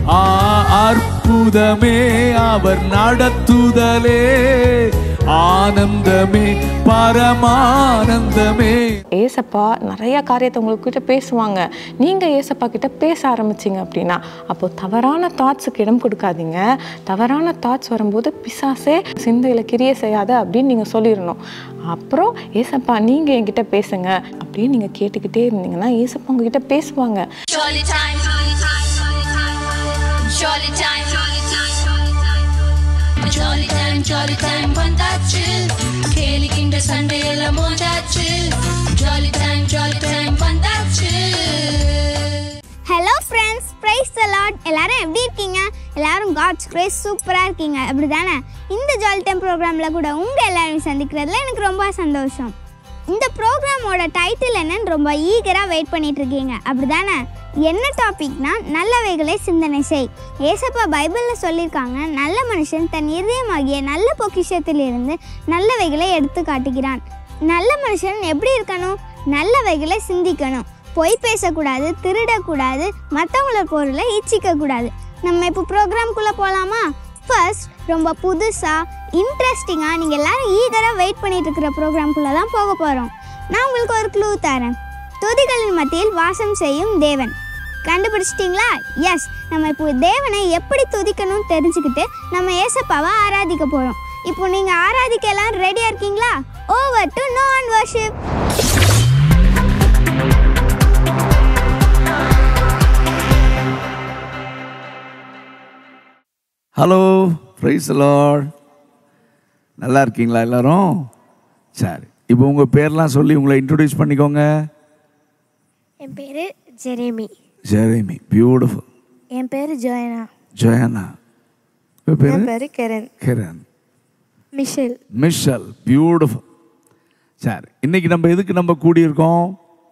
ஆ அற்புதமே அவர் நடத்துதலே ஆனந்தமே பரமானந்தமே ஏசப்பா நிறைய காரியத்தை உங்ககிட்ட பேசுவாங்க நீங்கள் ஏசப்பா கிட்ட பேச ஆரம்பிச்சிங்க அப்படின்னா அப்போ தவறான தாட்ஸுக்கு இடம் கொடுக்காதீங்க தவறான தாட்ஸ் வரும்போது பிசாசே சிந்தையில் கிரிய செய்யாத அப்படின்னு நீங்கள் சொல்லிடணும் அப்புறம் ஏசப்பா நீங்கள் என்கிட்ட பேசுங்க அப்படின்னு நீங்கள் கேட்டுக்கிட்டே இருந்தீங்கன்னா ஏசப்பா உங்ககிட்ட பேசுவாங்க Jolly time. Jolly time. Jolly time, jolly time வந்தாச்சு கேலிக்கின்ற சண்டையெல்லாம் மோதாச்சு Jolly time, jolly time வந்தாச்சு hello friends praise the Lord எல்லாரும் எப்படி இருக்கீங்க எல்லாரும் காட்ஸ் கிரேஸ் சூப்பராக இருக்கீங்க அப்படி தானே இந்த ஜாலி டைம் ப்ரோக்ராமில் கூட உங்கள் எல்லாரையும் சந்திக்கிறதுல எனக்கு ரொம்ப சந்தோஷம் இந்த ப்ரோக்ராமோட டைட்டில் என்னன்னு ரொம்ப ஈகராக வெயிட் பண்ணிட்டு இருக்கீங்க அப்படி தானே என்ன டாபிக்னா நல்லவைகளை சிந்தனை செய் ஏசப்பா பைபிளில் சொல்லியிருக்காங்க நல்ல மனுஷன் தன் இதயமாகிய நல்ல பொக்கிஷத்திலிருந்து நல்லவைகளை எடுத்து காட்டுகிறான் நல்ல மனுஷன் எப்படி இருக்கணும் நல்லவைகளை சிந்திக்கணும் பொய் பேசக்கூடாது திருடக்கூடாது மற்றவங்கள பொருளை இச்சிக்க கூடாது நம்ம இப்போ ப்ரோக்ராம்குள்ளே போகலாமா ஃபர்ஸ்ட் ரொம்ப புதுசாக இன்ட்ரெஸ்டிங்காக நீங்கள் எல்லாரும் ஈகராக வெயிட் பண்ணிட்டு இருக்கிற ப்ரோக்ராம்குள்ளே தான் போக போகிறோம் நான் உங்களுக்கு ஒரு க்ளூ தரேன் துதிகளின் மத்தியில் வாசம் செய்யும் தேவன் கண்டுபிடிச்சிட்டிங்களா எஸ் நம்ம இப்போ தேவனை எப்படி துதிக்கணும்னு தெரிஞ்சுக்கிட்டு நம்ம ஏசப்பாவை ஆராதிக்க போகிறோம் இப்போ நீங்கள் ஆராதிக்க எல்லாம் ரெடியாக இருக்கீங்களா ஓவர் டு நான் வர்ஷிப் ஹலோ பிரைஸ் லார்ட் நல்லா இருக்கீங்களா எல்லாரும் சரி இப்போ உங்கள் பேர்லாம் சொல்லி உங்களை இன்ட்ரடியூஸ் பண்ணிக்கோங்க என் பேர் ஜெரேமி ஜெரேமி பியூட்டிஃபுல் என் பேர் ஜோயனா ஜோயானா உங்கள் பேர் என் பேர் Keren Kiran Michelle Michelle beautiful சரி இன்னைக்கு நம்ம எதுக்கு நம்ம கூடியிருக்கோம்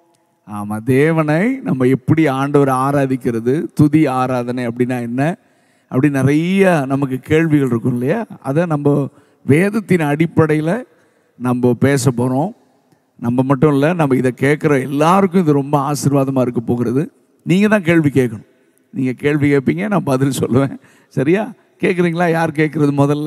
ஆமாம் தேவனை நம்ம எப்படி ஆண்டவரை ஆராதிக்கிறது துதி ஆராதனை அப்படின்னா என்ன அப்படி நிறைய நமக்கு கேள்விகள் இருக்கும் இல்லையா அதை நம்ம வேதத்தின் அடிப்படையில் நம்ம பேச போகிறோம் நம்ம மட்டும் இல்லை நம்ம இதை கேட்குற எல்லாருக்கும் இது ரொம்ப ஆசீர்வாதமாக இருக்க போகிறது நீங்கள் தான் கேள்வி கேட்கணும் நீங்கள் கேள்வி கேட்பீங்க நான் பதில் சொல்லுவேன் சரியா கேட்குறீங்களா யார் கேட்குறது முதல்ல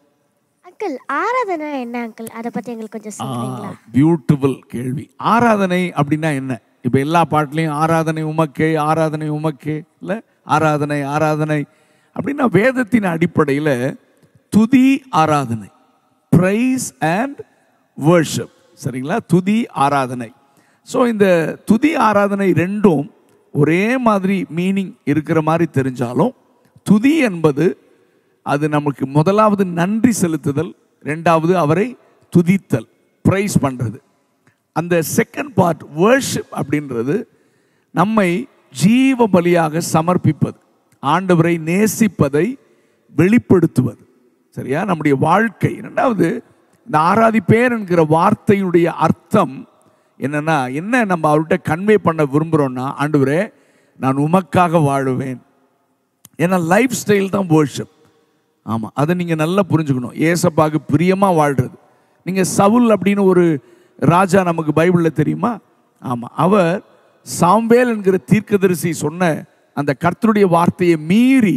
அங்கிள் ஆராதனை என்ன அங்கிள் அதை பற்றி எங்களுக்கு கொஞ்சம் சொல்கிறீங்களா பியூட்டிஃபுல் கேள்வி ஆராதனை அப்படின்னா என்ன இப்போ எல்லா பாட்டுலையும் ஆராதனை உமக்கே ஆராதனை உமக்கே இல்லை ஆராதனை ஆராதனை அப்படின்னா வேதத்தின் அடிப்படையில் துதி ஆராதனை ப்ரைஸ் அண்ட் worship சரிங்களா துதி ஆராதனை ஸோ இந்த துதி ஆராதனை ரெண்டும் ஒரே மாதிரி மீனிங் இருக்கிற மாதிரி தெரிஞ்சாலும் துதி என்பது அது நமக்கு முதலாவது நன்றி செலுத்துதல் ரெண்டாவது அவரை துதித்தல் ப்ரைஸ் பண்ணுறது அந்த செகண்ட் பார்ட் worship அப்படின்றது நம்மை ஜீவ பலியாக சமர்ப்பிப்பது ஆண்டவரை நேசிப்பதை வெளிப்படுத்துவது சரியா நம்முடைய வாழ்க்கை ரெண்டாவது இந்த ஆராதிப்பேர் என்கிற வார்த்தையுடைய அர்த்தம் என்னன்னா என்ன நம்ம அவர்கிட்ட கன்வே பண்ண விரும்புகிறோம்னா ஆண்டவரே நான் உமக்காக வாழுவேன் ஏன்னா லைஃப் ஸ்டைல் தான் worship ஆமாம் அதை நீங்கள் நல்லா புரிஞ்சுக்கணும் ஏசப்பாக்கு பிரியமாக வாழ்கிறது நீங்கள் சவுல் அப்படின்னு ஒரு ராஜா நமக்கு பைபிளில் தெரியுமா ஆமாம் அவர் சாம்பேல் என்கிற தீர்க்கதரிசி சொன்ன அந்த கர்த்தருடைய வார்த்தையை மீறி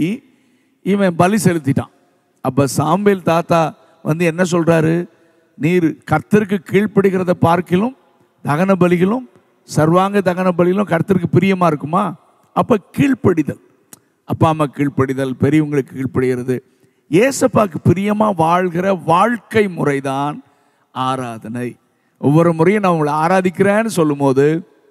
இவன் பலி செலுத்திட்டான் அப்போ சாம்பேல் தாத்தா வந்து என்ன சொல்கிறாரு நீர் கர்த்தருக்கு கீழ்ப்படுகிறத பார்க்கிலும் தகன பலிகளும் சர்வாங்க தகன பலிகளும் கர்த்தருக்கு பிரியமாக இருக்குமா அப்போ கீழ்ப்படிதல் அப்பா அம்மா கீழ்ப்படிதல் பெரியவங்களுக்கு கீழ்ப்படுகிறது ஏசப்பாக்கு பிரியமாக வாழ்கிற வாழ்க்கை முறைதான் ஆராதனை ஒவ்வொரு முறையும் நான் உங்களை ஆராதிக்கிறேன்னு சொல்லும்போது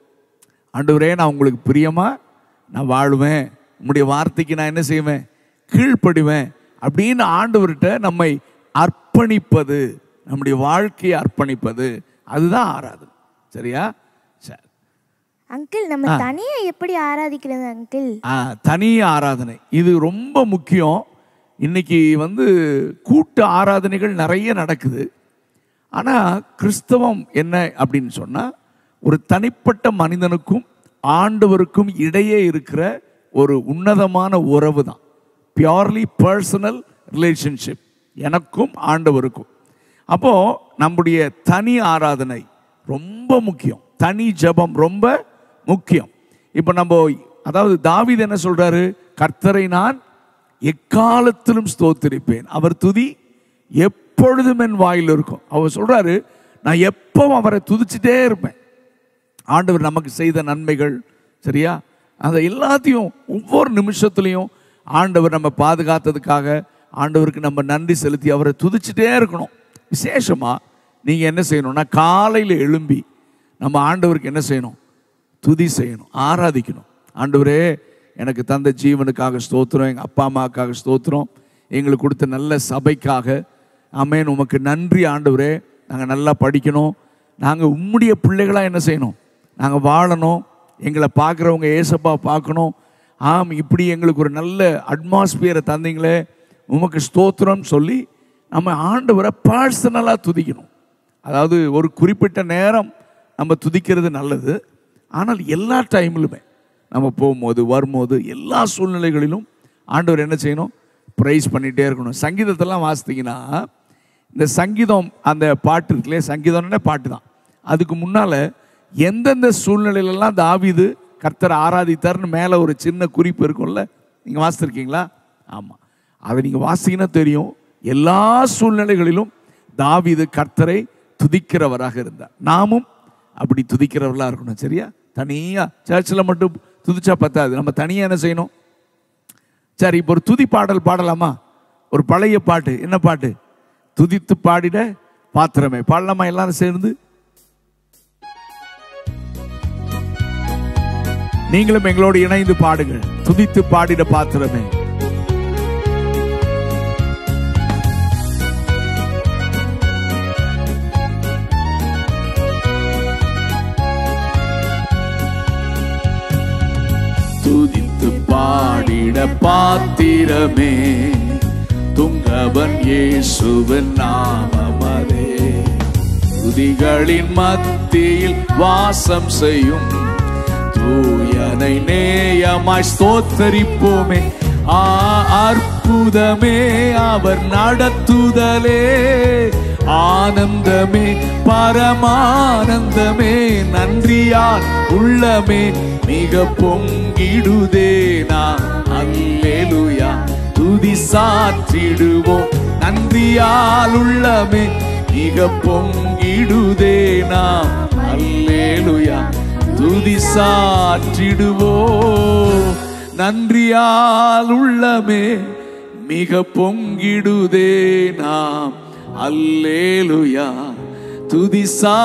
ஆண்டவரே நான் உங்களுக்கு பிரியமாக நான் வாழுவேன் உங்களுடைய வார்த்தைக்கு நான் என்ன செய்வேன் கீழ்ப்படிவேன் அப்படின்னு ஆண்டவர்கிட்ட நம்மை அர்ப்பணிப்பது நம்முடைய வாழ்க்கையை அர்ப்பணிப்பது அதுதான் ஆராதனை சரியா சரி அங்கிள் நம்ம தனியா எப்படி ஆராதிக்கிறது அங்கிள் ஆ, தனி ஆராதனை இது ரொம்ப முக்கியம் இன்னைக்கு வந்து கூட்டு ஆராதனைகள் நிறைய நடக்குது ஆனால் கிறிஸ்தவம் என்ன அப்படின்னு சொன்னால் ஒரு தனிப்பட்ட மனிதனுக்கும் ஆண்டவருக்கும் இடையே இருக்கிற ஒரு உன்னதமான உறவு தான் பியோர்லி பர்சனல் ரிலேஷன்ஷிப் எனக்கும் ஆண்டவருக்கும் அப்போ நம்முடைய தனி ஆராதனை ரொம்ப முக்கியம் தனி ஜெபம் ரொம்ப முக்கியம் இப்போ நம்ம அதாவது தாவீது என்ன சொல்றாரு கர்த்தரை நான் எக்காலத்திலும் ஸ்தோத்திரிப்பேன் அவர் துதி எப்பொழுதும் என் வாயில் இருக்கும் அவர் சொல்றாரு நான் எப்பவும் அவரை துதிச்சிட்டே இருப்பேன் ஆண்டவர் நமக்கு செய்த நன்மைகள் சரியா அந்த எல்லாத்தையும் ஒவ்வொரு நிமிஷத்துலையும் ஆண்டவர் நம்ம பாதுகாத்ததுக்காக ஆண்டவருக்கு நம்ம நன்றி செலுத்தி அவரை துதிச்சிட்டே இருக்கணும் விசேஷமா நீங்க என்ன செய்யணும்னா காலையில் எழும்பி நம்ம ஆண்டவருக்கு என்ன செய்யணும் துதி செய்யணும் ஆராதிக்கணும் ஆண்டவரே எனக்கு தந்த ஜீவனுக்காக ஸ்தோத்திரம் எங்கள் அப்பா அம்மாவுக்காக ஸ்தோத்திரம் எங்களுக்கு கொடுத்த நல்ல சபைக்காக ஆமென் உமக்கு நன்றி ஆண்டவரே நாங்கள் நல்லா படிக்கணும் நாங்கள் உம்முடைய பிள்ளைகளாக என்ன செய்யணும் நாங்கள் வாழணும் எங்களை பார்க்குறவங்க ஏசப்பா பார்க்கணும் ஆம் இப்படி எங்களுக்கு ஒரு நல்ல அட்மாஸ்பியரை தந்தீங்களே உமக்கு ஸ்தோத்திரம் சொல்லி நம்ம ஆண்டவரை பர்சனலாக துதிக்கணும் அதாவது ஒரு குறிப்பிட்ட நேரம் நம்ம துதிக்கிறது நல்லது ஆனால் எல்லா டைம்லுமே நம்ம போகும்போது வரும்போது எல்லா சூழ்நிலைகளிலும் ஆண்டவர் என்ன செய்யணும் ப்ரைஸ் பண்ணிகிட்டே இருக்கணும் சங்கீதத்தெல்லாம் வாசித்தீங்கன்னா இந்த சங்கீதம் அந்த பாட்டு இருக்குல்லையே சங்கீதம்னே பாட்டு தான் அதுக்கு முன்னால் எந்தெந்த சூழ்நிலையிலலாம் தாவீது கர்த்தரை ஆராதித்தார்னு மேலே ஒரு சின்ன குறிப்பு இருக்கும்ல நீங்கள் வாசித்திருக்கீங்களா ஆமாம் அதை நீங்கள் வாசிங்கன்னா தெரியும் எல்லா சூழ்நிலைகளிலும் தாவீது கர்த்தரை துதிக்கிறவராக இருந்தார் நாமும் அப்படி துதிக்கிறவர்களாக இருக்கணும் சரியா தனியாக சர்ச்சில் மட்டும் துதிச்சா பத்தாது நம்ம தனியாக என்ன செய்யணும் சரி இப்போ ஒரு துதி பாடல் பாடலாமா ஒரு பழைய பாட்டு என்ன பாட்டு துதித்து பாடிட பாத்திரமே பாடலாமா எல்லாரும் சேர்ந்து நீங்களும் எங்களோடு இணைந்து பாடுங்கள் துதித்து பாடிட பாத்திரமே துதித்து பாடிட பாத்திரமே துங்கவன் இயேசுவின் நாமமதே துதிகளின் மத்தியில் வாசம் செய்யும் தூயனை நேயமாய் ஸ்தோத்தரிப்போமே ஆ அற்புதமே அவர் நடத்துதலே ஆனந்தமே பரமானந்தமே நன்றியால் உள்ளமே மிக பொங்கிடுதே நாம் அல்லேலுயா துதி சாற்றிடுவோம் நன்றியால் உள்ளமே மிக பொங்கிடுதே நாம் அல்லேலுயா துதி சாற்றிடுவோம் நன்றியால் உள்ளமே மிக பொங்கிடுதே நாம் அல்லேலுயா துதி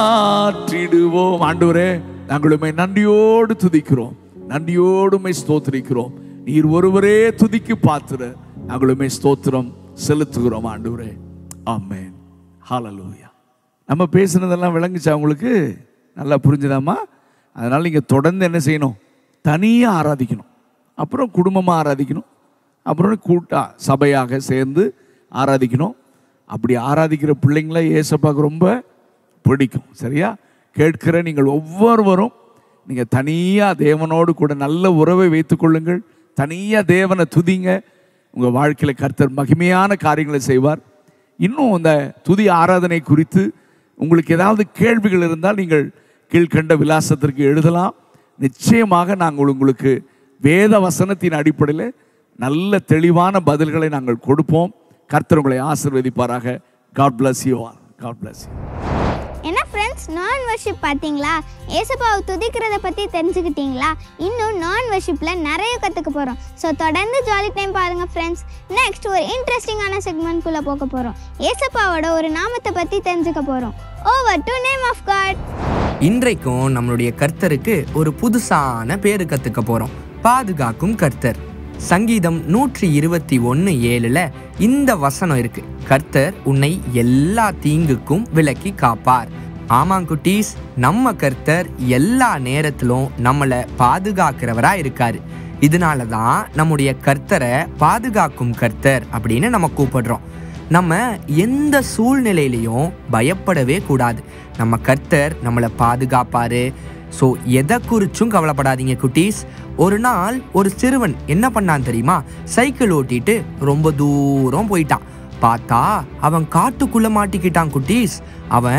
சாற்றிடுவோம் ஆண்டவரே நாங்களுமே நன்றியோடு துதிக்கிறோம் நன்றியோடுமை ஸ்தோத்திரிக்கிறோம் நீர் ஒருவரே துதிக்கு பாத்துற நாங்களுமே ஸ்தோத்திரம் செலுத்துகிறோம் ஆண்டவரே ஆமென் ஹalleluya நம்ம பேசுனதெல்லாம் விளங்குச்சா உங்களுக்கு நல்லா புரிஞ்சுதாமா அதனால நீங்க தொடர்ந்து என்ன செய்யணும் தனியா ஆராதிக்கணும் அப்புறம் குடும்பமா ஆராதிக்கணும் அப்புறம் கூட்டா சபையாக சேர்ந்து ஆராதிக்கணும் அப்படி ஆராதிக்கிற பிள்ளைங்கள ஏசப்பாக்கு ரொம்ப பிடிக்கும் சரியா கேட்கிற நீங்கள் ஒவ்வொருவரும் நீங்கள் தனியாக தேவனோடு கூட நல்ல உறவை வைத்துக்கொள்ளுங்கள் தனியாக தேவனை துதிங்க உங்கள் வாழ்க்கையில் கர்த்தர் மகிமையான காரியங்களை செய்வார் இன்னும் அந்த துதி ஆராதனை குறித்து உங்களுக்கு ஏதாவது கேள்விகள் இருந்தால் நீங்கள் கீழ்கண்ட விலாசத்திற்கு எழுதலாம் நிச்சயமாக நாங்கள் உங்களுக்கு வேத வசனத்தின் அடிப்படையில் நல்ல தெளிவான பதில்களை நாங்கள் கொடுப்போம் கர்த்தர் உங்களை ஆசீர்வதிப்பாராக God bless you all God bless you என்ன ஃப்ரெண்ட்ஸ் நான் வர்ஷிப் பார்த்தீங்களா ஏசப்பாவை துதிக்கிறத பற்றி தெரிஞ்சுக்கிட்டீங்களா இன்னும் நான் வர்ஷிப்பில் நிறைய கற்றுக்க போகிறோம் ஸோ தொடர்ந்து ஜாலி டைம் பாருங்கள் ஃப்ரெண்ட்ஸ் நெக்ஸ்ட் ஒரு இன்ட்ரெஸ்டிங்கான செக்மெண்ட்குள்ளே போக போகிறோம் ஏசப்பாவோட ஒரு நாமத்தை பற்றி தெரிஞ்சுக்க போகிறோம் over to name of God இன்றைக்கும் நம்மளுடைய கர்த்தருக்கு ஒரு புதுசான பேரு கத்துக்க போறோம் பாதுகாக்கும் கர்த்தர் சங்கீதம் நூற்றி இருபத்தி ஒன்று ஏழுல இந்த வசனம் இருக்கு கர்த்தர் உன்னை எல்லா தீங்குக்கும் விலக்கி காப்பார் ஆமாங்குட்டீஸ் நம்ம கர்த்தர் எல்லா நேரத்திலும் நம்மளை பாதுகாக்கிறவரா இருக்காரு இதனால தான் நம்முடைய கர்த்தரை பாதுகாக்கும் கர்த்தர் அப்படின்னு நம்ம கூப்பிடுறோம் நம்ம எந்த சூழ்நிலையிலையும் பயப்படவே கூடாது நம்ம கர்த்தர் நம்மளை பாதுகாப்பாரு ஸோ எதை குறிச்சும் கவலைப்படாதீங்க குட்டீஸ் ஒரு நாள் ஒரு சிறுவன் என்ன பண்ணான் தெரியுமா சைக்கிள் ஓட்டிட்டு ரொம்ப தூரம் போயிட்டான் பார்த்தா அவன் காட்டுக்குள்ள மாட்டிக்கிட்டான் குட்டீஸ் அவன்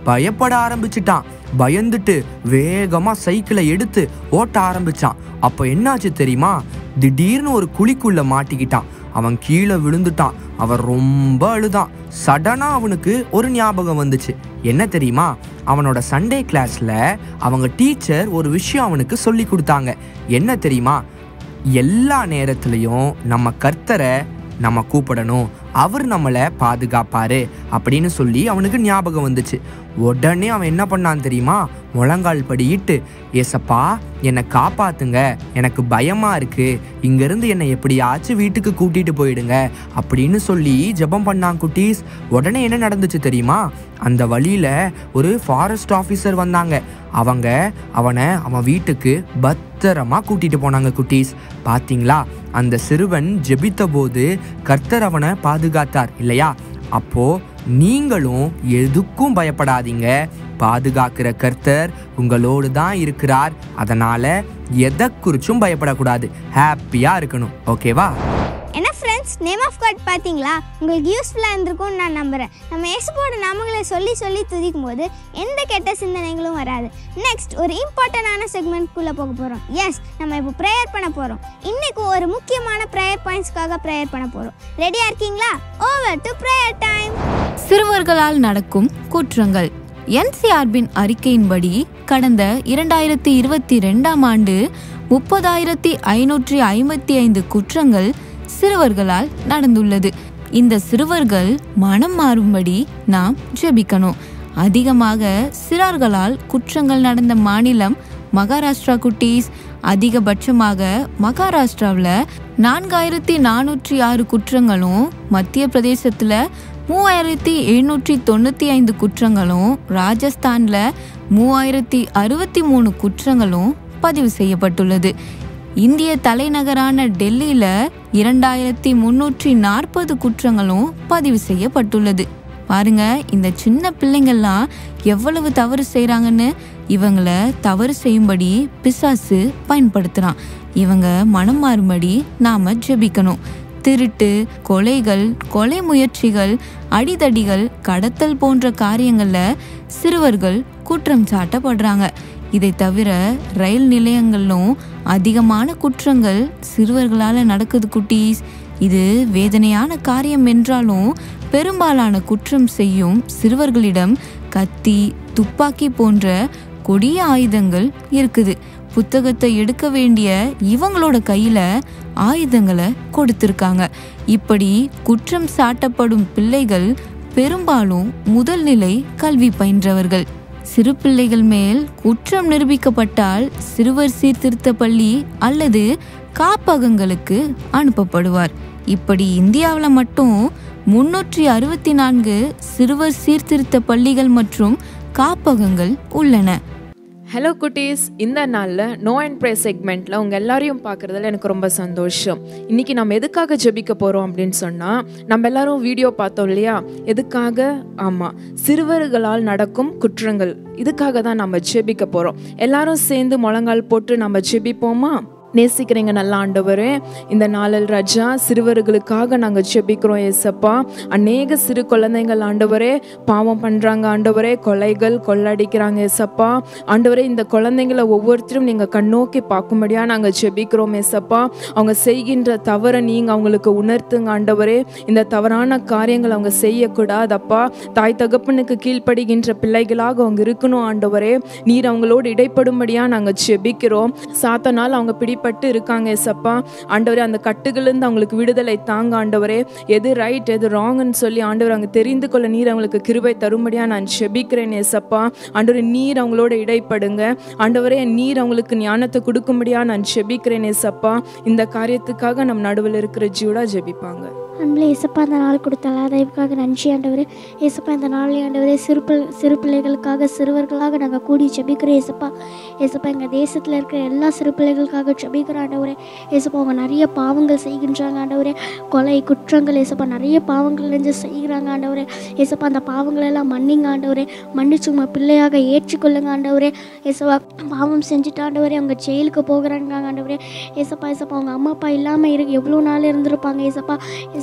பயப்பட ஆரம்பிச்சிட்டான் பயந்துட்டு வேகமா சைக்கிளை எடுத்து ஓட்ட ஆரம்பிச்சான் அப்ப என்னாச்சு தெரியுமா திடீர்னு ஒரு குழிக்குள்ள மாட்டிக்கிட்டான் அவன் கீழே விழுந்துட்டான் அவன் ரொம்ப அழுதான் சடனா அவனுக்கு ஒரு ஞாபகம் வந்துச்சு என்ன தெரியுமா அவனோட சண்டே கிளாஸ்ல அவங்க டீச்சர் ஒரு விஷயம் அவனுக்கு சொல்லி கொடுத்தாங்க என்ன தெரியுமா எல்லா நேரத்துலையும் நம்ம கர்த்தரை நம்ம கூப்பிடணும் அவர் நம்மளை பாதுகாப்பாரு அப்படின்னு சொல்லி அவனுக்கு ஞாபகம் வந்துச்சு உடனே அவன் என்ன பண்ணான் தெரியுமா முழங்கால் படியிட்டு ஏசப்பா என்னை காப்பாத்துங்க எனக்கு பயமா இருக்கு இங்கிருந்து என்னை எப்படியாச்சும் வீட்டுக்கு கூட்டிட்டு போயிடுங்க அப்படின்னு சொல்லி ஜெபம் பண்ணான் குட்டீஸ் உடனே என்ன நடந்துச்சு தெரியுமா அந்த வழியில ஒரு ஃபாரஸ்ட் ஆஃபீஸர் வந்தாங்க அவங்க அவனை அவன் வீட்டுக்கு பத்திரமா கூட்டிட்டு போனாங்க குட்டீஸ் பாத்தீங்களா அந்த சிறுவன் ஜெபித்த போது கர்த்தர் அவனை பாதுகாத்தார் இல்லையா அப்போ நீங்களும் எதுக்கும் பயப்படாதீங்க பாதுகாக்கிற கர்த்தர் உங்களோடு தான் இருக்கிறார் அதனால எதை குறிச்சும் பயப்படக்கூடாது ஹாப்பியா இருக்கணும் ஓகேவா என்ன ஃப்ரெண்ட்ஸ் நேம் ஆஃப் காட் பார்த்தீங்களா உங்களுக்கு யூஸ்ஃபுல்லாக இருந்திருக்கும்னு நான் நம்புகிறேன் நம்ம இயேசுவோட நாமங்களை சொல்லி சொல்லி துதிக்கும் போது எந்த கெட்ட சிந்தனைகளும் வராது நெக்ஸ்ட் ஒரு இம்பார்ட்டண்டான செக்மெண்ட்குள்ளே போக போகிறோம் எஸ் நம்ம இப்போ ப்ரேயர் பண்ண போகிறோம் இன்னைக்கு ஒரு முக்கியமான ப்ரேயர் பாயிண்ட்ஸ்க்காக ப்ரேயர் பண்ண போகிறோம் ரெடியாக இருக்கீங்களா ஓவர் டு ப்ரேயர் டைம் சிறுவர்களால் நடக்கும் குற்றங்கள் என்சிஆர்பின் அறிக்கையின்படி கடந்த இரண்டாயிரத்தி இருபத்தி ரெண்டாம் ஆண்டு முப்பதாயிரத்தி ஐநூற்றி ஐம்பத்தி ஐந்து குற்றங்கள் சிறுவர்களால் நடந்துள்ளது இந்த சிறுவர்கள் மனம் மாறும்படி நாம் ஜெபிக்கணும் அதிகமாக சிறார்களால் குற்றங்கள் நடந்த மாநிலம் மகாராஷ்டிரா குட்டீஸ் அதிகபட்சமாக மகாராஷ்டிராவில் நான்காயிரத்தி நானூற்றி ஆறு குற்றங்களும் மத்திய பிரதேசத்தில் மூவாயிரத்தி எழுநூற்றி தொண்ணூற்றி ஐந்து குற்றங்களும் ராஜஸ்தானில் மூவாயிரத்தி அறுபத்தி மூணு குற்றங்களும் பதிவு செய்யப்பட்டுள்ளது இந்திய தலைநகரான டெல்லியில் இரண்டாயிரத்தி முன்னூற்றி நாற்பது குற்றங்களும் பதிவு செய்யப்பட்டுள்ளது பாருங்க இந்த சின்ன பிள்ளைங்கள்லாம் எவ்வளவு தவறு செய்கிறாங்கன்னு இவங்கள தவறு செய்யும்படி பிசாசு பயன்படுத்துகிறான் இவங்க மனம் மாறும்படி நாம ஜெபிக்கணும் திருட்டு கொலைகள் கொலை முயற்சிகள் அடிதடிகள் கடத்தல் போன்ற காரியங்களில் சிறுவர்கள் குற்றம் சாட்டப்படுறாங்க இதை தவிர ரயில் நிலையங்களிலும் அதிகமான குற்றங்கள் சிறுவர்களால் நடக்குது குட்டீஸ் இது வேதனையான காரியம் என்றாலும் பெரும்பாலான குற்றம் செய்யும் சிறுவர்களிடம் கத்தி துப்பாக்கி போன்ற கொடிய ஆயுதங்கள் இருக்குது புத்தகத்தை எடுக்க வேண்டிய இவங்களோட கையில ஆயுதங்களை கொடுத்திருக்காங்க இப்படி குற்றம் சாட்டப்படும் பிள்ளைகள் பெரும்பாலும் முதல்நிலை கல்வி பயின்றவர்கள் சிறு பிள்ளைகள் மேல் குற்றம் நிரூபிக்கப்பட்டால் சிறுவர் சீர்திருத்த பள்ளி அல்லது காப்பகங்களுக்கு அனுப்பப்படுவார் இப்படி இந்தியாவில் மட்டும் முன்னூற்றி அறுபத்தி நான்கு சிறுவர் சீர்திருத்த பள்ளிகள் மற்றும் காப்பகங்கள் உள்ளன ஹலோ குட்டீஸ் இந்த நாளில் நோ அண்ட் ப்ரே செக்மெண்ட்டில் உங்கள் எல்லாரையும் பார்க்குறதுல எனக்கு ரொம்ப சந்தோஷம் இன்றைக்கி நம்ம எதுக்காக ஜெபிக்க போகிறோம் அப்படின்னு சொன்னால் நம்ம எல்லாரும் வீடியோ பார்த்தோம் இல்லையா எதுக்காக ஆமாம் சிறுவர்களால் நடக்கும் குற்றங்கள் இதுக்காக தான் நம்ம ஜெபிக்க போகிறோம் எல்லாரும் சேர்ந்து முழங்கால் போட்டு நம்ம ஜெபிப்போமா நேசிக்கிறீங்க நல்ல ஆண்டவரே இந்த நாளில் ராஜா சிறுவர்களுக்காக நாங்கள் ஜெபிக்கிறோம் ஏசப்பா அநேக சிறு குழந்தைகள் ஆண்டவரே பாவம் பண்ணுறாங்க ஆண்டவரே கொலைகள் கொள்ளடிக்கிறாங்க ஏசப்பா ஆண்டவரே இந்த குழந்தைங்களை ஒவ்வொருத்தரும் நீங்கள் கண்ணோக்கி பார்க்கும்படியாக நாங்கள் ஜெபிக்கிறோம் ஏசப்பா அவங்க செய்கின்ற தவறை நீங்கள் அவங்களுக்கு உணர்த்துங்க ஆண்டவரே இந்த தவறான காரியங்கள் அவங்க செய்யக்கூடாதப்பா தாய் தகப்பனுக்கு கீழ்ப்படுகின்ற பிள்ளைகளாக அவங்க இருக்கணும் ஆண்டவரே நீர் அவங்களோடு இடைப்படும்படியாக நாங்கள் ஜெபிக்கிறோம் சாத்தனால் அவங்க பிடிப்பட்டு இருக்காங்க ஏசப்பா ஆண்டவரே அந்த கட்டுகளிலிருந்து அவங்களுக்கு விடுதலை தாங்க ஆண்டவரே எது ரைட் எது ராங்னு சொல்லி ஆண்டவர் அவங்க தெரிந்து கொள்ள நீர் அவங்களுக்கு கிருபை தரும்படியாக நான் ஜெபிக்கிறேன் ஏசப்பா ஆண்டவரே நீர் அவங்களோட இடைப்படுங்க ஆண்டவரே நீர் அவங்களுக்கு ஞானத்தை கொடுக்கும்படியாக நான் ஜெபிக்கிறேன் ஏசப்பா இந்த காரியத்துக்காக நம் நடுவில் இருக்கிற ஜீவடா ஜெபிப்பாங்க அன்பில் ஏசப்பா இந்த நாள் கொடுத்த தயவுக்காக நன்றி ஆண்டவர் ஏசப்பா இந்த நாளில் ஆண்டவரே சிறு பிள்ளை சிறு பிள்ளைகளுக்காக சிறுவர்களாக நாங்கள் கூடி ஜெபிக்கிறோம் ஏசப்பா ஏசப்பா எங்கள் தேசத்தில் இருக்கிற எல்லா சிறு பிள்ளைகளுக்காக ஜெபிக்கிறோம் ஆண்டவரே ஏசப்பா அவங்க நிறைய பாவங்கள் செய்கின்றாங்க ஆண்டவரே கொலை குற்றங்கள் ஏசப்பா நிறைய பாவங்கள் நெஞ்சு செய்கிறாங்க ஆண்டவரே ஏசப்பா அந்த பாவங்கள் எல்லாம் மன்னிங்க ஆண்டவரே மன்னிச்சு உங்கள் பிள்ளையாக ஏற்றுக்கொள்ளுங்க ஆண்டவரே ஏசப்பா பாவம் செஞ்சுட்டு ஆண்டவரே அவங்க ஜெயிலுக்கு போகிறாங்க ஆண்டவரே ஏசப்பா ஏசப்பா அவங்க அம்மா அப்பா இல்லாமல் இரு எவ்வளோ நாள் இருந்திருப்பாங்க ஏசப்பா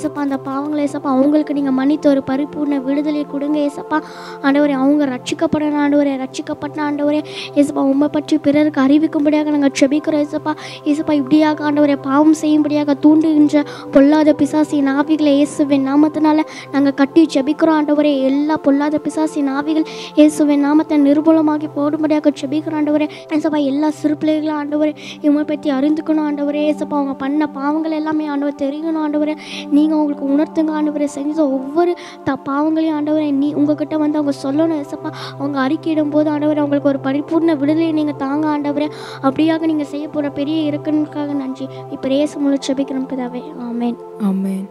ஏசப்பா அந்த பாவங்களை ஏசப்பா அவங்களுக்கு நீங்கள் மன்னித்து ஒரு பரிபூர்ண விடுதலை கொடுங்க ஏசப்பா ஆண்டவரே அவங்க ரட்சிக்கப்படணும் ஆண்டவரே ரட்சிக்கப்பட்ட ஆண்டவரே ஏசப்பா உண்மை பற்றி பிறருக்கு அறிவிக்கும்படியாக நாங்கள் செபிக்கிறோம் ஏசப்பா ஏசப்பா இப்படியாக ஆண்டவரே பாவம் செய்யும்படியாக தூண்டுகின்ற பொல்லாத பிசாசின் ஆவிகளை இயேசுவின் நாமத்தினால நாங்கள் கட்டி ஜெபிக்கிறோம் ஆண்டவரே எல்லா பொல்லாத பிசாசின் ஆவிகள் இயேசுவின் நாமத்தை நிர்மூலமாக்கி போடும்படியாக ஜெபிக்கிறோம் ஆண்டவரே ஏசப்பா எல்லா சிறு பிள்ளைகளும் ஆண்டவரே இவங்களை பற்றி அறிந்துக்கணும் ஆண்டவரே ஏசப்பா அவங்க பண்ண பாவங்கள் எல்லாமே ஆண்டவர் தெரியணும் ஆண்டவரே நீங்கள் அவங்களுக்கு உணர்த்துங்க ஆண்டவரே செஞ்ச ஒவ்வொரு த பாவங்களையும் ஆண்டவரே நீ உங்ககிட்ட வந்து அவங்க சொல்லணும் ஏசப்பா அவங்க அறிக்கையிடும் போது ஆண்டவரே அவங்களுக்கு ஒரு பரிபூர்ண விடுதலையை நீங்கள் தாங்க ஆண்டவரே அப்படியாக நீங்கள் செய்ய போகிற பெரிய இறக்கனுக்காக நன்றி இப்போ ரேசு முழு ஜெபிக்கிறோம் பிதாவே ஆமென் ஆமென்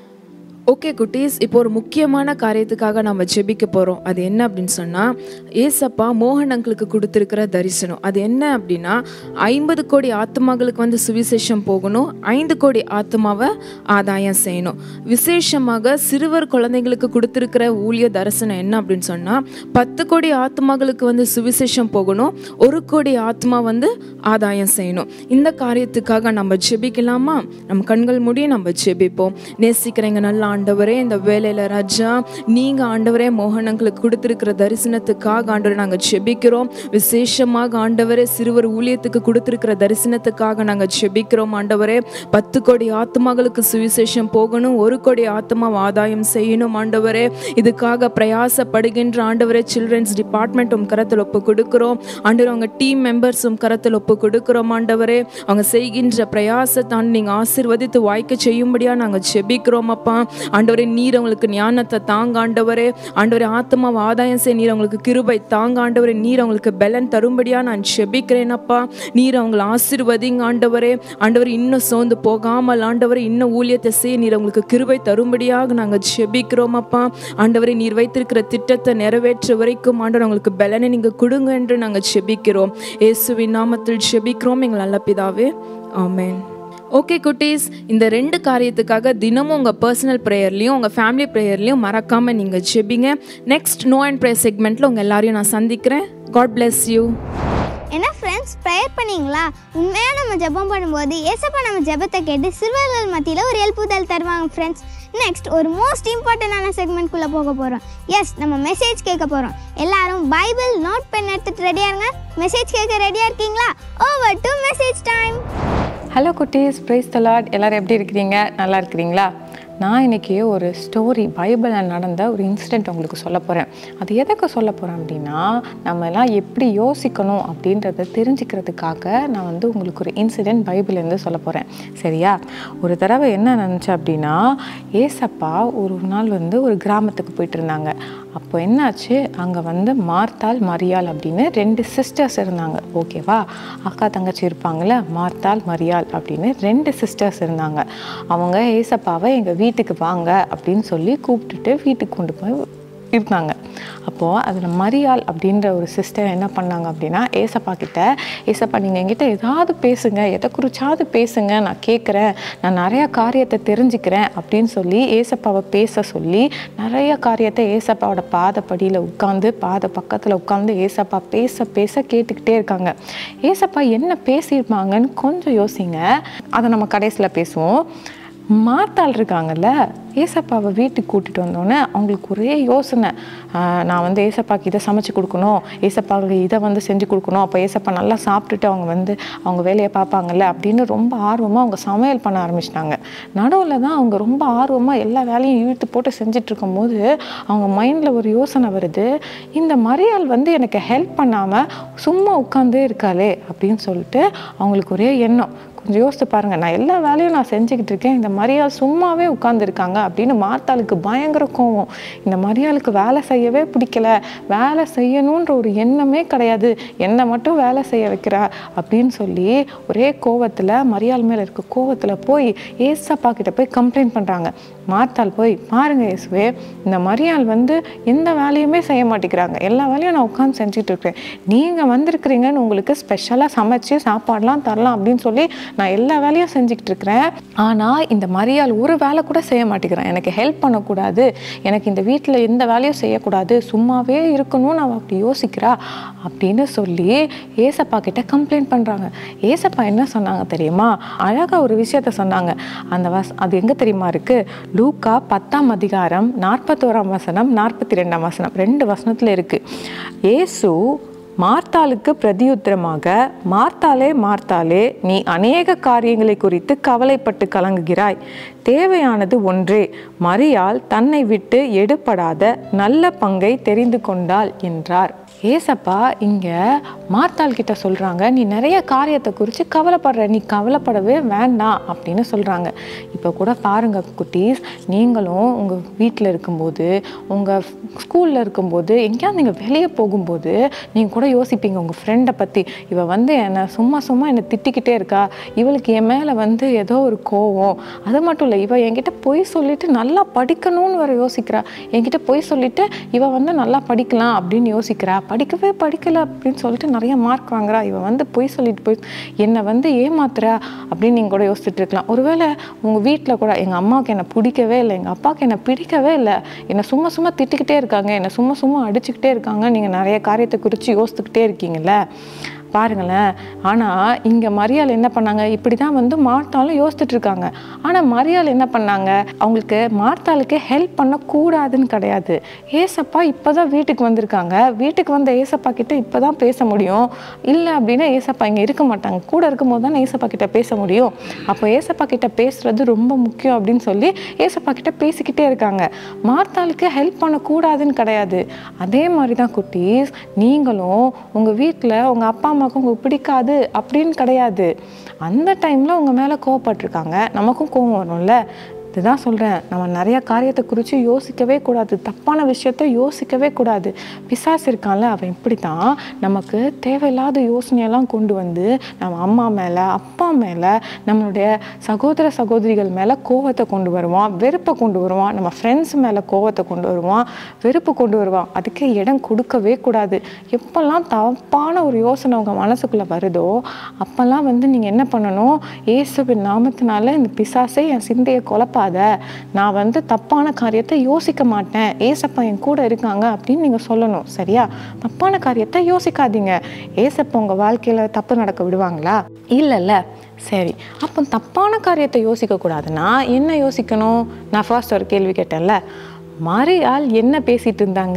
ஓகே குட்டீஸ் இப்போ ஒரு முக்கியமான காரியத்துக்காக நம்ம ஜெபிக்க போகிறோம் அது என்ன அப்படின்னு சொன்னால் ஏசப்பா மோகன் அங்கிளுக்கு கொடுத்துருக்கிற தரிசனம் அது என்ன அப்படின்னா ஐம்பது கோடி ஆத்மாக்களுக்கு வந்து சுவிசேஷம் போகணும் ஐந்து கோடி ஆத்மாவை ஆதாயம் செய்யணும் விசேஷமாக சிறுவர் குழந்தைங்களுக்கு கொடுத்துருக்கிற ஊழிய தரிசனம் என்ன அப்படின்னு சொன்னால் பத்து கோடி ஆத்மாக்களுக்கு வந்து சுவிசேஷம் போகணும் ஒரு கோடி ஆத்மா வந்து ஆதாயம் செய்யணும் இந்த காரியத்துக்காக நம்ம ஜெபிக்கலாமா நம்ம கண்கள் மூடி நம்ம ஜெபிப்போம் நேசிக்கிறேங்க நல்ல ஆண்டவரே இந்த வேலையில் ராஜா நீங்கள் ஆண்டவரே மோகனங்களுக்கு கொடுத்துருக்கிற தரிசனத்துக்காக ஆண்டவரே நாங்கள் ஜெபிக்கிறோம் விசேஷமாக ஆண்டவரே சிறுவர் ஊழியத்துக்கு கொடுத்துருக்கிற தரிசனத்துக்காக நாங்கள் ஜெபிக்கிறோம் ஆண்டவரே பத்து கோடி ஆத்மாக்களுக்கு சுவிசேஷம் போகணும் ஒரு கோடி ஆத்மா ஆதாயம் செய்யணும் ஆண்டவரே இதுக்காக பிரயாசப்படுகின்ற ஆண்டவரே சில்ட்ரன்ஸ் டிபார்ட்மெண்ட் உம் கரத்தில் ஒப்பு கொடுக்கிறோம் ஆண்டவர் அவங்க டீம் மெம்பர்ஸ் உம் கரத்தில் ஒப்பு கொடுக்கிறோம் ஆண்டவரே அவங்க செய்கின்ற பிரயாசத்தான் நீங்கள் ஆசீர்வதித்து வாய்க்க செய்யும்படியா நாங்கள் ஜெபிக்கிறோம் அப்பா ஆண்டவரே நீர் அவங்களுக்கு ஞானத்தை தாங்க ஆண்டவரே ஆண்டவரே ஆத்மாவை ஆதாயம் செய்ய நீர் அவங்களுக்கு கிருபை தாங்க ஆண்டவரே நீர் அவங்களுக்கு பலன் தரும்படியா நான் ஜெபிக்கிறேன் அப்பா நீர் அவங்களை ஆசீர்வதிங்க ஆண்டவரே ஆண்டவர் இன்னும் சோர்ந்து போகாமல் ஆண்டவரே இன்னும் ஊழியத்தை செய்ய நீர் அவங்களுக்கு கிருபை தரும்படியாக நாங்கள் ஜெபிக்கிறோம் அப்பா ஆண்டவரே நீர் வைத்திருக்கிற திட்டத்தை நிறைவேற்ற வரைக்கும் ஆண்டவர் அவங்களுக்கு பலனை நீங்கள் கொடுங்க என்று நாங்கள் ஜெபிக்கிறோம் இயேசுவின் நாமத்தில் ஜெபிக்கிறோம் எங்கள் நல்ல பிதாவே ஆமென் ஓகே குட்டீஸ் இந்த ரெண்டு காரியத்துக்காக தினமும் உங்கள் பர்சனல் ப்ரேயர்லையும் உங்கள் ஃபேமிலி ப்ரேயர்லையும் மறக்காமல் நீங்கள் ஜெபிங்க நெக்ஸ்ட் நோ அண்ட் ப்ரேயர் செக்மெண்ட்டில் உங்கள் எல்லாரையும் நான் சந்திக்கிறேன் காட் bless யூ என்ன ஃப்ரெண்ட்ஸ் ப்ரேயர் பண்ணீங்களா உண்மையாக நம்ம ஜெபம் பண்ணும்போது ஏசப்பா நம்ம ஜெபத்தை கேட்டு சிறுவர்கள் மத்தியில் ஒரு எழுப்புதல் தருவாங்க ஃப்ரெண்ட்ஸ் நெக்ஸ்ட் ஒரு மோஸ்ட் இம்பார்ட்டண்டான செக்மெண்ட்குள்ளே போக போகிறோம் எஸ் நம்ம மெசேஜ் கேட்க போகிறோம் எல்லாரும் பைபிள் நோட் பென் எடுத்துட்டு ரெடியாக இருங்க மெசேஜ் கேட்க ரெடியாக இருக்கீங்களா over to message time hello குட்டீஸ் பிரைஸ் தலாட் எல்லாரும் எப்படி இருக்கிறீங்க நல்லா இருக்கிறீங்களா நான் இன்னைக்கு ஒரு ஸ்டோரி பைபிளில் நடந்த ஒரு இன்சிடெண்ட் உங்களுக்கு சொல்ல போகிறேன் அது எதுக்கு சொல்ல போகிறேன் அப்படின்னா நம்ம எல்லாம் எப்படி யோசிக்கணும் அப்படின்றத தெரிஞ்சுக்கிறதுக்காக நான் வந்து உங்களுக்கு ஒரு இன்சிடெண்ட் பைபிள்லேருந்து சொல்ல போகிறேன் சரியா ஒரு தடவை என்ன நினச்சேன் அப்படின்னா ஏசப்பா ஒரு நாள் வந்து ஒரு கிராமத்துக்கு போயிட்டு இருந்தாங்க அப்போ என்னாச்சு அங்கே வந்து மார்த்தாள் மரியாள் அப்படின்னு ரெண்டு சிஸ்டர்ஸ் இருந்தாங்க ஓகேவா அக்கா தங்கச்சி இருப்பாங்கள்ல மார்த்தாள் மரியாள் அப்படின்னு ரெண்டு சிஸ்டர்ஸ் இருந்தாங்க அவங்க ஏசப்பாவை எங்கள் வீட்டுக்கு வாங்க அப்படின்னு சொல்லி கூப்பிட்டுட்டு வீட்டுக்கு கொண்டு போய் இருந்தாங்க அப்போது அதில் மரியாள் அப்படின்ற ஒரு சிஸ்டர் என்ன பண்ணாங்க அப்படின்னா ஏசப்பா கிட்ட ஏசப்பா நீங்கள் என்கிட்ட ஏதாவது பேசுங்க எதை குறிச்சாவது பேசுங்க நான் கேட்குறேன் நான் நிறையா காரியத்தை தெரிஞ்சுக்கிறேன் அப்படின்னு சொல்லி ஏசப்பாவை பேச சொல்லி நிறைய காரியத்தை ஏசப்பாவோட பாதப்படியில் உட்காந்து பாத பக்கத்தில் உட்காந்து ஏசப்பா பேச பேச கேட்டுக்கிட்டே இருக்காங்க ஏசப்பா என்ன பேசியிருப்பாங்கன்னு கொஞ்சம் யோசிங்க அதை நம்ம கடைசியில் பேசுவோம் மாத்தாள் இருக்காங்கல்ல ஏசப்பாவை வீட்டுக்கு கூட்டிகிட்டு வந்தோடனே அவங்களுக்கு ஒரே யோசனை ஆஹ் நான் வந்து ஏசப்பாக்கு இதை சமைச்சு கொடுக்கணும் ஏசப்பாவுக்கு இதை வந்து செஞ்சு கொடுக்கணும் அப்போ ஏசப்பா நல்லா சாப்பிட்டுட்டு அவங்க வந்து அவங்க வேலையை பார்ப்பாங்கல்ல அப்படின்னு ரொம்ப ஆர்வமாக அவங்க சமையல் பண்ண ஆரம்பிச்சிட்டாங்க நடுவில் தான் அவங்க ரொம்ப ஆர்வமாக எல்லா வேலையும் இழுத்து போட்டு செஞ்சுட்டு இருக்கும்போது அவங்க மைண்டில் ஒரு யோசனை வருது இந்த மரியாள் வந்து எனக்கு ஹெல்ப் பண்ணாமல் சும்மா உட்காந்தே இருக்காளே அப்படின்னு சொல்லிட்டு அவங்களுக்கு ஒரே எண்ணம் கொஞ்சம் யோசித்து பாருங்கள் நான் எல்லா வேலையும் நான் செஞ்சுக்கிட்டு இருக்கேன் இந்த மரியாள் சும்மாவே உட்காந்துருக்காங்க அப்படின்னு மார்த்தாளுக்கு பயங்கர கோவம் இந்த மரியாளுக்கு வேலை செய்யவே பிடிக்கல வேலை செய்யணுன்ற ஒரு எண்ணமே கிடையாது என்னை மட்டும் வேலை செய்ய வைக்கிறா அப்படின்னு சொல்லி ஒரே கோவத்தில் மரியாள் மேலே இருக்க கோவத்தில் போய் ஏசப்பா கிட்ட போய் கம்ப்ளைண்ட் பண்ணுறாங்க மார்த்தாள் போய் பாருங்க இயேசுவே இந்த மரியாள் வந்து எந்த வேலையுமே செய்ய மாட்டேங்கிறாங்க எல்லா வேலையும் நான் உட்காந்து செஞ்சுட்டு இருக்கேன் நீங்கள் வந்திருக்கிறீங்கன்னு உங்களுக்கு ஸ்பெஷலாக சமைச்சு சாப்பாடெலாம் தரலாம் அப்படின்னு சொல்லி நான் எல்லா வேலையும் செஞ்சுக்கிட்டு இருக்கிறேன் ஆனால் இந்த மரியாள் ஒரு வேலை கூட செய்ய மாட்டேங்கிறேன் எனக்கு ஹெல்ப் பண்ணக்கூடாது எனக்கு இந்த வீட்டில் எந்த வேலையும் செய்யக்கூடாது சும்மாவே இருக்கணும்னு அவள் அப்படி யோசிக்கிறா அப்படின்னு சொல்லி ஏசப்பா கிட்ட கம்ப்ளைண்ட் பண்ணுறாங்க ஏசப்பா என்ன சொன்னாங்க தெரியுமா அழகாக ஒரு விஷயத்த சொன்னாங்க அந்த வஸ் அது எங்கே தெரியுமா இருக்குது லூக்கா பத்தாம் அதிகாரம் நாற்பத்தோராம் வசனம் நாற்பத்தி ரெண்டாம் வசனம் ரெண்டு வசனத்தில் இருக்குது ஏசு மார்த்தாளுக்கு பிரதியுத்தரமாக மார்த்தாலே மார்த்தாலே நீ அநேக காரியங்களை குறித்து கவலைப்பட்டு கலங்குகிறாய் தேவையானது ஒன்றே மரியாள் தன்னை விட்டு எடுபடாத நல்ல பங்கை தெரிந்து கொண்டாள் என்றார் ஏசப்பா இங்க மார்த்தாள் கிட்ட சொல்றாங்க நீ நிறைய காரியத்தை குறித்து கவலைப்படுற நீ கவலைப்படவே வேண்டாம் அப்படின்னு சொல்றாங்க இப்போ கூட பாருங்க குட்டீஸ் நீங்களும் உங்க வீட்டில் இருக்கும்போது உங்க ஸ்கூல்ல இருக்கும்போது எங்கேயாவது நீங்கள் வெளியே போகும்போது நீங்க கூட யோசிப்பீங்க உங்க ஃப்ரெண்டை பத்தி இவ வந்து என்னை சும்மா சும்மா என்னை திட்டிக்கிட்டே இருக்கா இவளுக்கு என் மேலே வந்து ஏதோ ஒரு கோவம் அது மட்டும் இல்லை இவ என்கிட்ட பொய் சொல்லிட்டு நல்லா படிக்கணும்னு வர யோசிக்கிறா என்கிட்ட பொய் சொல்லிட்டு இவ வந்து நல்லா படிக்கலாம் அப்படின்னு யோசிக்கிறா படிக்கவே படிக்கல அப்படின்னு சொல்லிட்டு நிறைய மார்க் வாங்குறா இவ வந்து பொய் சொல்லிட்டு போய் என்னை வந்து ஏமாத்துறா அப்படின்னு நீங்கள் கூட யோசிச்சுட்டு இருக்கலாம் ஒருவேளை உங்கள் வீட்டில் கூட எங்கள் அம்மாவுக்கு என்னை பிடிக்கவே இல்லை எங்கள் அப்பாவுக்கு என்னை பிடிக்கவே இல்லை என்னை சும்மா சும்மா திட்டிக்கிட்டே இருக்காங்க என்னை சும்மா சும்மா அடிச்சுக்கிட்டே இருக்காங்க நீங்கள் நிறைய காரியத்தை குறித்து யோசித்துக்கிட்டே இருக்கீங்கல்ல பாருங்களேன் ஆனால் இங்கே மரியாள் என்ன பண்ணாங்க இப்படி தான் வந்து மார்த்தாலும் யோசிச்சுட்டு இருக்காங்க ஆனால் மரியாள் என்ன பண்ணாங்க அவங்களுக்கு மார்த்தாளுக்கு ஹெல்ப் பண்ணக்கூடாதுன்னு கிடையாது ஏசப்பா இப்போ தான் வீட்டுக்கு வந்திருக்காங்க வீட்டுக்கு வந்த ஏசப்பா கிட்ட இப்போ தான் பேச முடியும் இல்லை அப்படின்னா ஏசப்பா இங்கே இருக்க மாட்டாங்க கூட இருக்கும்போது தான் ஏசப்பா கிட்ட பேச முடியும் அப்போ ஏசப்பா கிட்ட பேசுறது ரொம்ப முக்கியம் அப்படின்னு சொல்லி ஏசப்பா கிட்ட பேசிக்கிட்டே இருக்காங்க மார்த்தாளுக்கு ஹெல்ப் பண்ணக்கூடாதுன்னு கிடையாது அதே மாதிரி தான் குட்டீஸ் நீங்களும் உங்கள் வீட்டில் உங்கள் அப்பா அம்மாவுக்கு உங்களுக்கு பிடிக்காது அப்படின்னு கிடையாது அந்த டைமில் உங்கள் மேலே கோவப்பட்டிருக்காங்க நமக்கும் கோவம் வரும்ல இதுதான் சொல்கிறேன் நம்ம நிறைய காரியத்தை குறித்து யோசிக்கவே கூடாது தப்பான விஷயத்த யோசிக்கவே கூடாது பிசாசு இருக்கான்ல அவன் இப்படி தான் நமக்கு தேவையில்லாத யோசனையெல்லாம் கொண்டு வந்து நம்ம அம்மா மேலே அப்பா மேலே நம்மளுடைய சகோதர சகோதரிகள் மேலே கோவத்தை கொண்டு வருவான் வெறுப்பை கொண்டு வருவான் நம்ம ஃப்ரெண்ட்ஸ் மேலே கோவத்தை கொண்டு வருவான் வெறுப்பு கொண்டு வருவான் அதுக்கு இடம் கொடுக்கவே கூடாது எப்போல்லாம் தப்பான ஒரு யோசனை உங்கள் மனசுக்குள்ளே வருதோ அப்போல்லாம் வந்து நீங்கள் என்ன பண்ணணும் இயேசுவின் நாமத்தினால இந்த பிசாசே என் சிந்தையை குழப்பாத நான் வந்து தப்பான காரியத்தை யோசிக்க மாட்டேன் ஏசப்பா என் கூட இருக்காங்க அப்படின்னு நீங்கள் சொல்லணும் சரியா தப்பான காரியத்தை யோசிக்காதீங்க ஏசப்பா உங்கள் வாழ்க்கையில் தப்பு நடக்க விடுவாங்களா இல்லைல்ல சரி அப்போ தப்பான காரியத்தை யோசிக்கக்கூடாதுன்னா என்ன யோசிக்கணும் நான் ஃபர்ஸ்ட் ஒரு கேள்வி கேட்டேன்ல மரியாள் என்ன பேசிட்டு இருந்தாங்க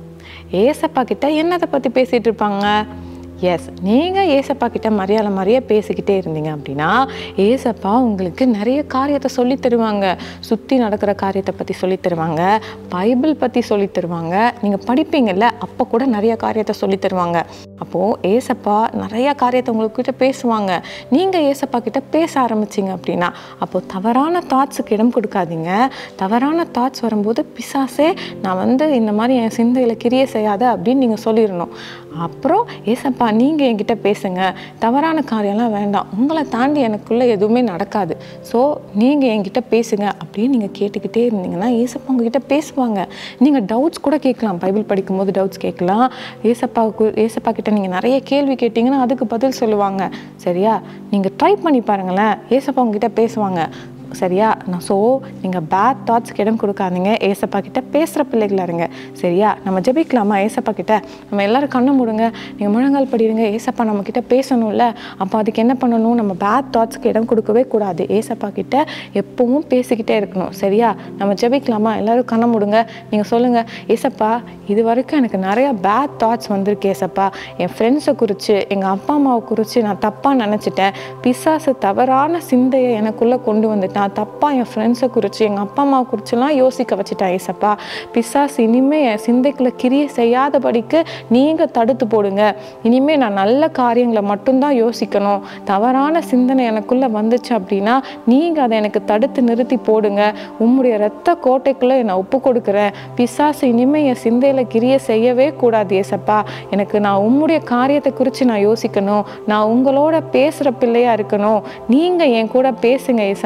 ஏசப்பா கிட்ட என்னத்தை பற்றி பேசிட்டு இருப்பாங்க எஸ் நீங்கள் ஏசப்பா கிட்ட மரியாதை மாதிரியே பேசிக்கிட்டே இருந்தீங்க அப்படின்னா ஏசப்பா உங்களுக்கு நிறைய காரியத்தை சொல்லித் தருவாங்க சுற்றி நடக்கிற காரியத்தை பற்றி சொல்லித் தருவாங்க பைபிள் பற்றி சொல்லித் தருவாங்க நீங்கள் படிப்பீங்கல்ல அப்போ கூட நிறைய காரியத்தை சொல்லித் தருவாங்க அப்போது ஏசப்பா நிறைய காரியத்தை உங்கள்கிட்ட பேசுவாங்க நீங்கள் ஏசப்பா கிட்ட பேச ஆரம்பிச்சிங்க அப்படின்னா அப்போது தவறான தாட்ஸுக்கு இடம் கொடுக்காதீங்க தவறான தாட்ஸ் வரும்போது பிசாசே நான் வந்து இந்த மாதிரி என் சிந்தையில் கிரியை செய்யாத அப்படின்னு நீங்கள் சொல்லிடணும் அப்புறம் ஏசப்பா நீங்கள் என்கிட்ட பேசுங்க தவறான காரியம்லாம் வேண்டாம் உங்களை தாண்டி எனக்குள்ளே எதுவுமே நடக்காது ஸோ நீங்கள் என்கிட்ட பேசுங்க அப்படின்னு நீங்கள் கேட்டுக்கிட்டே இருந்தீங்கன்னா ஏசப்பா உங்ககிட்ட பேசுவாங்க நீங்கள் டவுட்ஸ் கூட கேட்கலாம் பைபிள் படிக்கும்போது டவுட்ஸ் கேட்கலாம் ஏசப்பாவுக்கு ஏசப்பா கிட்ட நீங்கள் நிறைய கேள்வி கேட்டிங்கன்னா அதுக்கு பதில் சொல்லுவாங்க சரியா நீங்கள் ட்ரை பண்ணி பாருங்களேன் ஏசப்பா உங்ககிட்ட பேசுவாங்க சரியா நான் ஸோ நீங்கள் பேட் தாட்ஸ்க்கு இடம் கொடுக்காதீங்க ஏசப்பா கிட்ட பேசுகிற பிள்ளைகளா இருங்க சரியா நம்ம ஜெபிக்கலாமா ஏசப்பா கிட்ட நம்ம எல்லாரும் கண்ணை மூடுங்க நீங்கள் முழங்கால் படிடுங்க ஏசப்பா நம்ம கிட்ட பேசணும்ல அப்போ அதுக்கு என்ன பண்ணணும் நம்ம பேட் தாட்ஸ்க்கு இடம் கொடுக்கவே கூடாது ஏசப்பா கிட்ட எப்பவும் பேசிக்கிட்டே இருக்கணும் சரியா நம்ம ஜெபிக்கலாமா எல்லாரும் கண்ணை மூடுங்க நீங்கள் சொல்லுங்கள் ஏசப்பா இது வரைக்கும் எனக்கு நிறைய பேட் தாட்ஸ் வந்திருக்கு ஏசப்பா என் ஃப்ரெண்ட்ஸை குறித்து எங்கள் அப்பா அம்மாவை குறித்து நான் தப்பாக நினச்சிட்டேன் பிசாசு தவறான சிந்தையை எனக்குள்ளே கொண்டு வந்துட்டான் தப்பாக என் ஃப்ரெண்ட்ஸை குறித்து எங்கள் அப்பா அம்மாவை குறிச்செல்லாம் யோசிக்க வச்சுட்டேன் ஏசப்பா பிசாசு இனிமேல் என் சிந்தைக்குள்ள கிரியை செய்யாதபடிக்கு நீங்கள் தடுத்து போடுங்க இனிமேல் நான் நல்ல காரியங்களை மட்டும்தான் யோசிக்கணும் தவறான சிந்தனை எனக்குள்ளே வந்துச்சு அப்படின்னா நீங்கள் அதை எனக்கு தடுத்து நிறுத்தி போடுங்க உம்முடைய இரத்த கோட்டைக்குள்ளே என்னை ஒப்பு கொடுக்குறேன் பிசாசு இனிமேல் என் சிந்தையில் கிரியை செய்யவே கூடாது ஏசப்பா எனக்கு நான் உம்முடைய காரியத்தை குறித்து நான் யோசிக்கணும் நான் உங்களோட பேசுகிற பிள்ளையா இருக்கணும் நீங்கள் என் கூட பேசுங்க ஏசப்பா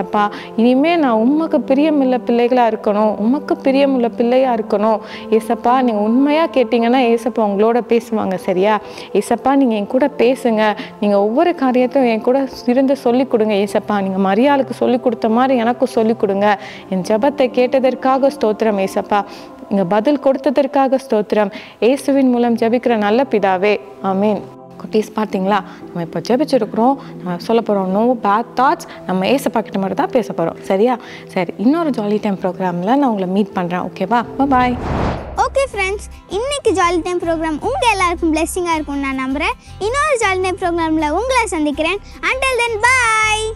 இனிமே நான் உமக்கு பிரியமுள்ள பிள்ளைகளாக இருக்கணும் உமக்கு பிரியமுள்ள பிள்ளையாக இருக்கணும் ஏசப்பா நீங்கள் உண்மையாக கேட்டிங்கன்னா ஏசப்பா உங்களோட பேசுவாங்க சரியா ஏசப்பா நீங்கள் என் கூட பேசுங்க நீங்கள் ஒவ்வொரு காரியத்தையும் என் கூட இருந்து சொல்லிக் கொடுங்க ஏசப்பா நீங்கள் மரியாளுக்கு சொல்லிக் கொடுத்த மாதிரி எனக்கும் சொல்லிக் கொடுங்க என் ஜெபத்தை கேட்டதற்காக ஸ்தோத்திரம் ஏசப்பா இங்கே பதில் கொடுத்ததற்காக ஸ்தோத்திரம் இயேசுவின் மூலம் ஜெபிக்கிற நல்ல பிதாவே ஆமீன் குட்டீஸ் பார்த்தீங்களா நம்ம இப்போ ஜெபிச்சிருக்கிறோம் நம்ம சொல்ல போகிறோம் நோ பேட் தாட்ஸ் நம்ம ஏசப்பா கிட்ட மட்டும் தான் பேச போகிறோம் சரியா சரி இன்னொரு ஜாலி டைம் ப்ரோக்ராமில் நான் உங்களை மீட் பண்ணுறேன் ஓகேவா பாய் ஓகே ஃப்ரெண்ட்ஸ் இன்னைக்கு ஜாலி டைம் ப்ரோக்ராம் உங்கள் எல்லாருக்கும் பிளெஸ்ஸிங்காக இருக்கும்னு நான் நம்புகிறேன் இன்னொரு ஜாலி டைம் ப்ரோக்ராமில் உங்களை சந்திக்கிறேன் until then bye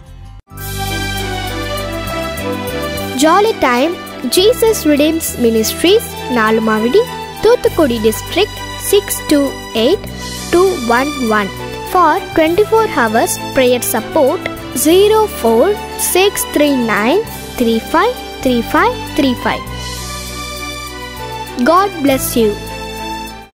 jolly time Jesus redeems ministries Nalumavadi Thoothukudi district six two eight two one one for twenty four hours prayer support zero four six three nine three five three five three five God bless you